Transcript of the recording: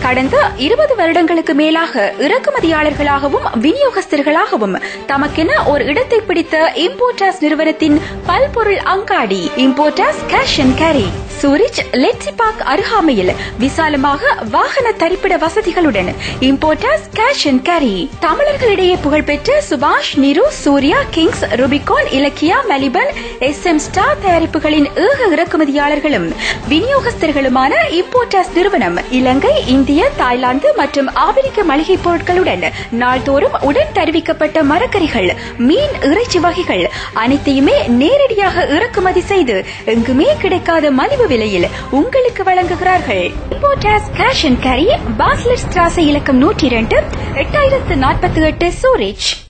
கடந்த இருபது வருடங்களுக்கு மேலாக இறக்குமதியாளர்களாகவும் விநியோகஸ்தர்களாகவும் தமக்கென ஒரு இடத்தை பிடித்த இம்போர்டாஸ் நிறுவனத்தின் பல்பொருள் அங்காடி Importas cash and carry Zurich Letzi park அருகாமையில் விசாலமாக வாகன தரிப்பிட வசதிகளுடன் இம்போர்டாஸ் கேஷ் அண்ட் கேரி தமிழர்களிடையே புகழ்பெற்ற Subash Niru Surya Kings Rubicon Ilakkiya Maliban S M star தயாரிப்புகளின் ஏக இறக்குமதியாளர்களும் விநியோகஸ்தர்களுமான இம்போர்டாஸ் நிறுவனம் இலங்கை இந்திய தாய்லாந்து மற்றும் ஆப்பிரிக்க மளிகை பொருட்களுடன் நாள்தோறும் உடன் தருவிக்கப்பட்ட மரக்கறிகள் மீன் இறைச்சி வகைகள் அனைத்தையுமே நேரடியாக இறக்குமதி செய்து எங்குமே கிடைக்காத மலிவு விலையில் உங்களுக்கு வழங்குகிறார்கள் Importas cash and carry Basler ஸ்ட்ராசை இலக்கம் நூற்றி இரண்டு எட்டாயிரத்து நாற்பத்தி எட்டு சூரிச்